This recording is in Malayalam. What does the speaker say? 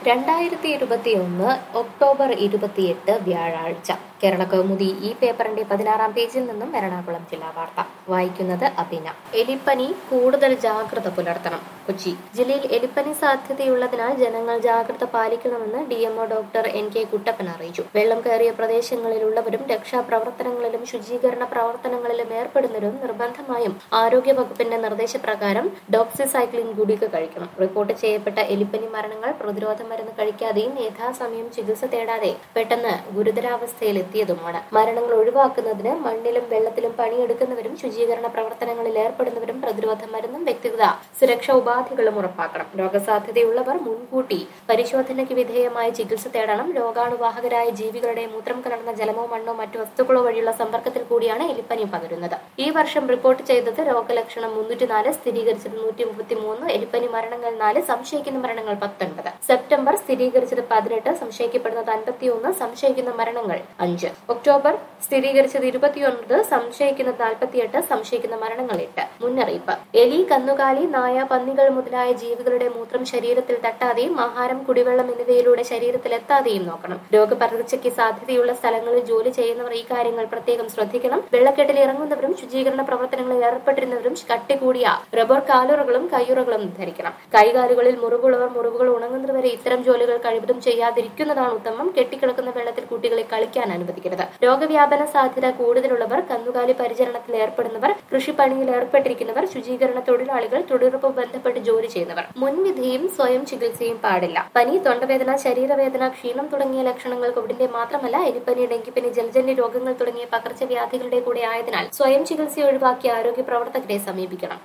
രണ്ടായിരത്തി ഇരുപത്തിയൊന്ന് ഒക്ടോബർ ഇരുപത്തിയെട്ട് വ്യാഴാഴ്ച കേരള കൗമുദി ഈ പേപ്പറിന്റെ പതിനാറാം പേജിൽ നിന്നും എറണാകുളം ജില്ലാ വാർത്ത വായിക്കുന്നത് അഭിന എലിപ്പനി കൂടുതൽ ജാഗ്രത പുലർത്തണം കൊച്ചി ജില്ലയിൽ എലിപ്പനി സാധ്യതയുള്ളതിനാൽ ജനങ്ങൾ ജാഗ്രത പാലിക്കണമെന്ന് DMO doctor N K Kuttappan അറിയിച്ചു വെള്ളം കയറിയ പ്രദേശങ്ങളിലുള്ളവരും രക്ഷാപ്രവർത്തനങ്ങളിലും ശുചീകരണ പ്രവർത്തനങ്ങളിലും ഏർപ്പെടുന്നവരും നിർബന്ധമായും ആരോഗ്യ വകുപ്പിന്റെ നിർദ്ദേശപ്രകാരം ഡോക്സിസൈക്ലിൻ ഗുളിക കഴിക്കണം റിപ്പോർട്ട് ചെയ്യപ്പെട്ട എലിപ്പനി മരണങ്ങൾ പ്രതിരോധ മരുന്ന് കഴിക്കാതെയും യഥാസമയം ചികിത്സ തേടാതെ പെട്ടെന്ന് ഗുരുതരാവസ്ഥയിൽ എത്തിയതുമാണ് മരണങ്ങൾ ഒഴിവാക്കുന്നതിന് മണ്ണിലും വെള്ളത്തിലും പണിയെടുക്കുന്നവരും ശുചീകരണ പ്രവർത്തനങ്ങളിൽ ഏർപ്പെടുന്നവരും പ്രതിരോധ മരുന്നും വ്യക്തിഗത സുരക്ഷാ ഉപാധികളും ഉറപ്പാക്കണം രോഗസാധ്യതയുള്ളവർ മുൻകൂട്ടി പരിശോധനയ്ക്ക് വിധേയമായ ചികിത്സ തേടണം രോഗാണുവാഹകരായ ജീവികളുടെ മൂത്രം കലർന്ന ജലമോ മണ്ണോ മറ്റു വസ്തുക്കളോ വഴിയുള്ള സമ്പർക്കത്തിൽ കൂടിയാണ് എലിപ്പനി പകരുന്നത് ഈ വർഷം റിപ്പോർട്ട് ചെയ്തത് രോഗലക്ഷണം മുന്നൂറ്റിനാല് സ്ഥിരീകരിച്ചത് നൂറ്റി മുപ്പത്തി മൂന്ന് എലിപ്പനി മരണങ്ങൾ നാല് സംശയിക്കുന്ന മരണങ്ങൾ പത്തൊൻപത് സെപ്റ്റംബർ സ്ഥിരീകരിച്ചത് പതിനെട്ട് സംശയിക്കപ്പെടുന്നത് അൻപത്തിയൊന്ന് സംശയിക്കുന്ന മരണങ്ങൾ അഞ്ച് ഒക്ടോബർ സ്ഥിരീകരിച്ചത് ഇരുപത്തിയൊൻപത് സംശയിക്കുന്നത് നാൽപ്പത്തിയെട്ട് സംശയിക്കുന്ന മരണങ്ങൾ എട്ട് മുന്നറിയിപ്പ് എലി കന്നുകാലി നായ പന്നികൾ മുതലായ ജീവികളുടെ മൂത്രം ശരീരത്തിൽ തട്ടാതെയും ആഹാരം കുടിവെള്ളം എന്നിവയിലൂടെ ശരീരത്തിൽ എത്താതെയും നോക്കണം രോഗപകർച്ചയ്ക്ക് സാധ്യതയുള്ള സ്ഥലങ്ങളിൽ ജോലി ചെയ്യുന്നവർ ഈ കാര്യങ്ങൾ പ്രത്യേകം ശ്രദ്ധിക്കണം വെള്ളക്കെട്ടിൽ ഇറങ്ങുന്നവരും ശുചീകരണ പ്രവർത്തനങ്ങളിൽ ഏർപ്പെട്ടിരുന്നവരും കട്ടി കൂടിയ റബ്ബർ കാലുറകളും കയ്യുറകളും ധരിക്കണം കൈകാലുകളിൽ മുറിവുള്ളവർ മുറിവുകൾ ഉണങ്ങുന്നതുവരെ ഇത്തരം ജോലികൾ കഴിവതും ചെയ്യാതിരിക്കുന്നതാണ് ഉത്തമം കെട്ടിക്കിടക്കുന്ന വെള്ളത്തിൽ കുട്ടികളെ കളിക്കാൻ അനുവദിക്കരുത് രോഗവ്യാപന സാധ്യത കൂടുതലുള്ളവർ കന്നുകാലി പരിചരണത്തിൽ ഏർപ്പെടുന്നവർ കൃഷിപ്പണിയിൽ ഏർപ്പെട്ടിരിക്കുന്നവർ ശുചീകരണ തൊഴിലാളികൾ തൊഴിലുറപ്പ് ബന്ധപ്പെട്ട് ജോലി ചെയ്യുന്നവർ മുൻവിധിയും സ്വയം ചികിത്സയും പാടില്ല പനി തൊണ്ടവേദന ശരീരവേദന ക്ഷീണം തുടങ്ങിയ ലക്ഷണങ്ങൾ കോവിഡിന്റെ മാത്രമല്ല എലിപ്പനി ഡെങ്കിപ്പനി ജലജന്യ രോഗങ്ങൾ തുടങ്ങിയ പകർച്ചവ്യാധികളുടെ കൂടെ ആയതിനാൽ സ്വയം ചികിത്സ ഒഴിവാക്കി ആരോഗ്യ പ്രവർത്തകരെ സമീപിക്കണം